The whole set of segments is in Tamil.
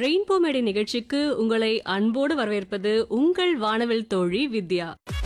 ரெயின்போ மேடை நிகழ்ச்சிக்கு உங்களை அன்போடு வரவேற்பது உங்கள் வானவில் தோழி வித்யா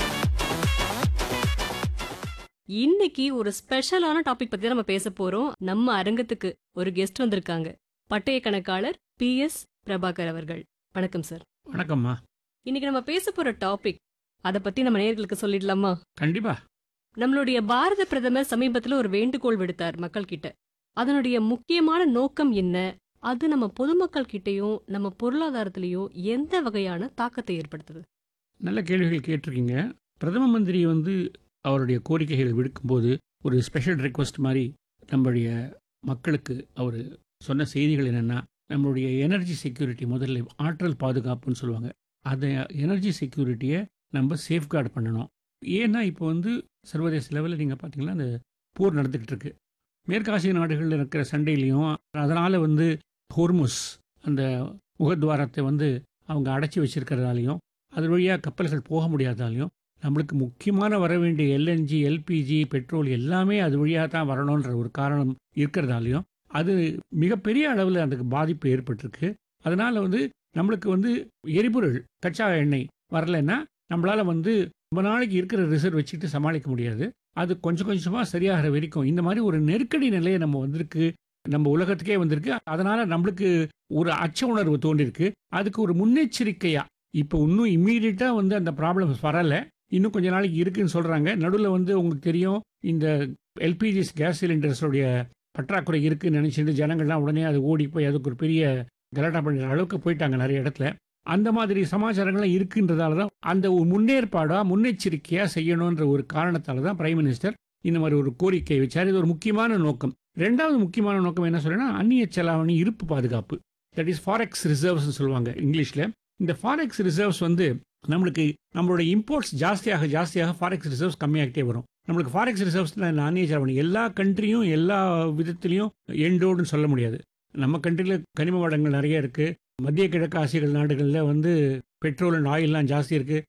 இன்னைக்கு ஒரு ஸ்பெஷலான டாபிக் பத்தி தான் நம்ம பேச போறோம் நம்ம அரங்கத்துக்கு ஒரு கெஸ்ட் வந்திருக்காங்க பட்டய கணக்காளர் பி எஸ் பிரபாகர் அவர்கள் வணக்கம் சார் வணக்கம்மா இன்னைக்கு நம்ம பேச போற டாபிக் அத பத்தி நம்ம நேயர்களுக்கு சொல்லிடலாமா கண்டிப்பா நம்மளுடைய பாரத பிரதமர் சமீபத்துல ஒரு வேண்டுகோள் விடுத்தார் மக்கள் கிட்ட அதனுடைய முக்கியமான நோக்கம் என்ன அது நம்ம பொதுமக்கள் கிட்டயும் நம்ம பொருளாதாரத்திலயும் எந்த வகையான தாக்கத்தை ஏற்படுத்துது நல்ல கேள்விகள் கேட்டிருக்கீங்க பிரதம மந்திரி வந்து அவருடைய கோரிக்கைகள் விடுக்கும்போது ஒரு ஸ்பெஷல் ரெக்வஸ்ட் மாதிரி நம்முடைய மக்களுக்கு அவர் சொன்ன செய்திகள் என்னென்னா நம்மளுடைய எனர்ஜி செக்யூரிட்டி முதல்ல ஆற்றல் பாதுகாப்புன்னு சொல்லுவாங்க அந்த எனர்ஜி செக்யூரிட்டியை நம்ம சேஃப்கார்டு பண்ணணும் ஏன்னா இப்போ வந்து சர்வதேச லெவலில் நீங்கள் பார்த்தீங்கன்னா அந்த போர் நடந்துக்கிட்டு இருக்கு மேற்காசிய நாடுகளில் இருக்கிற சண்டையிலையும் அதனால் வந்து ஹோர்முஸ் அந்த முகத்வாரத்தை வந்து அவங்க அடைச்சி வச்சிருக்கிறதாலையும் அது வழியாக கப்பல்கள் போக முடியாதாலையும் நம்மளுக்கு முக்கியமான வர வேண்டிய எல்என்ஜி எல்பிஜி பெட்ரோல் எல்லாமே அது வழியாக தான் வரணுன்ற ஒரு காரணம் இருக்கிறதாலையும் அது மிகப்பெரிய அளவில் அதுக்கு பாதிப்பு ஏற்பட்டிருக்கு அதனால் வந்து நம்மளுக்கு வந்து எரிபொருள் கச்சா எண்ணெய் வரலைன்னா நம்மளால் வந்து ரொம்ப நாளைக்கு இருக்கிற ரிசர்வ் வச்சுட்டு சமாளிக்க முடியாது அது கொஞ்சம் கொஞ்சமாக சரியாகிற வரைக்கும் இந்த மாதிரி ஒரு நெருக்கடி நிலையை நம்ம வந்திருக்கு நம்ம உலகத்துக்கே வந்திருக்கு அதனால நம்மளுக்கு ஒரு அச்ச உணர்வு தோன்றிருக்கு அதுக்கு ஒரு முன்னெச்சரிக்கையா இப்போ இன்னும் இம்மீடியட்டா வந்து அந்த ப்ராப்ளம்ஸ் வரல இன்னும் கொஞ்ச நாளைக்கு இருக்குன்னு சொல்றாங்க நடுவில் வந்து உங்களுக்கு தெரியும் இந்த எல்பிஜி கேஸ் சிலிண்டர்ஸோடைய பற்றாக்குறை இருக்குன்னு நினைச்சிட்டு ஜனங்கள்லாம் உடனே அது ஓடி போய் அதுக்கு ஒரு பெரிய கலாட்டா பண்ணுற அளவுக்கு போயிட்டாங்க நிறைய இடத்துல அந்த மாதிரி சமாச்சாரங்கள்லாம் இருக்குன்றதால தான் அந்த ஒரு முன்னேற்பாடா முன்னெச்சரிக்கையா செய்யணுன்ற ஒரு காரணத்தால தான் பிரைம் மினிஸ்டர் இந்த மாதிரி ஒரு கோரிக்கை வச்சார் இது ஒரு முக்கியமான நோக்கம் ரெண்டாவது முக்கியமான நோக்கம் என்ன சொல்றேன்னா அந்நிய செலாவணி இருப்பு பாதுகாப்பு தட் இஸ் ஃபாரெக்ஸ் ரிசர்வ்ஸ் சொல்லுவாங்க இங்கிலீஷ்ல இந்த ஃபாரெக்ஸ் ரிசர்வ்ஸ் வந்து நம்மளுக்கு நம்மளோட இம்போர்ட்ஸ் ஜாஸ்தியாக ஜாஸ்தியாக ஃபாரெக்ஸ் ரிசர்வ்ஸ் கம்மியாகிட்டே வரும் நம்மளுக்கு ஃபாரெக்ஸ் ரிசர்வ்ஸ் அந்நிய செலாவணி எல்லா கண்ட்ரியும் எல்லா விதத்திலையும் எண்டோடுன்னு சொல்ல முடியாது நம்ம கண்ட்ரியில் கனிம வளங்கள் நிறைய இருக்கு மத்திய கிழக்கு ஆசிய நாடுகளில் வந்து பெட்ரோல் அண்ட் ஆயில்லாம் ஜாஸ்தி இருக்கு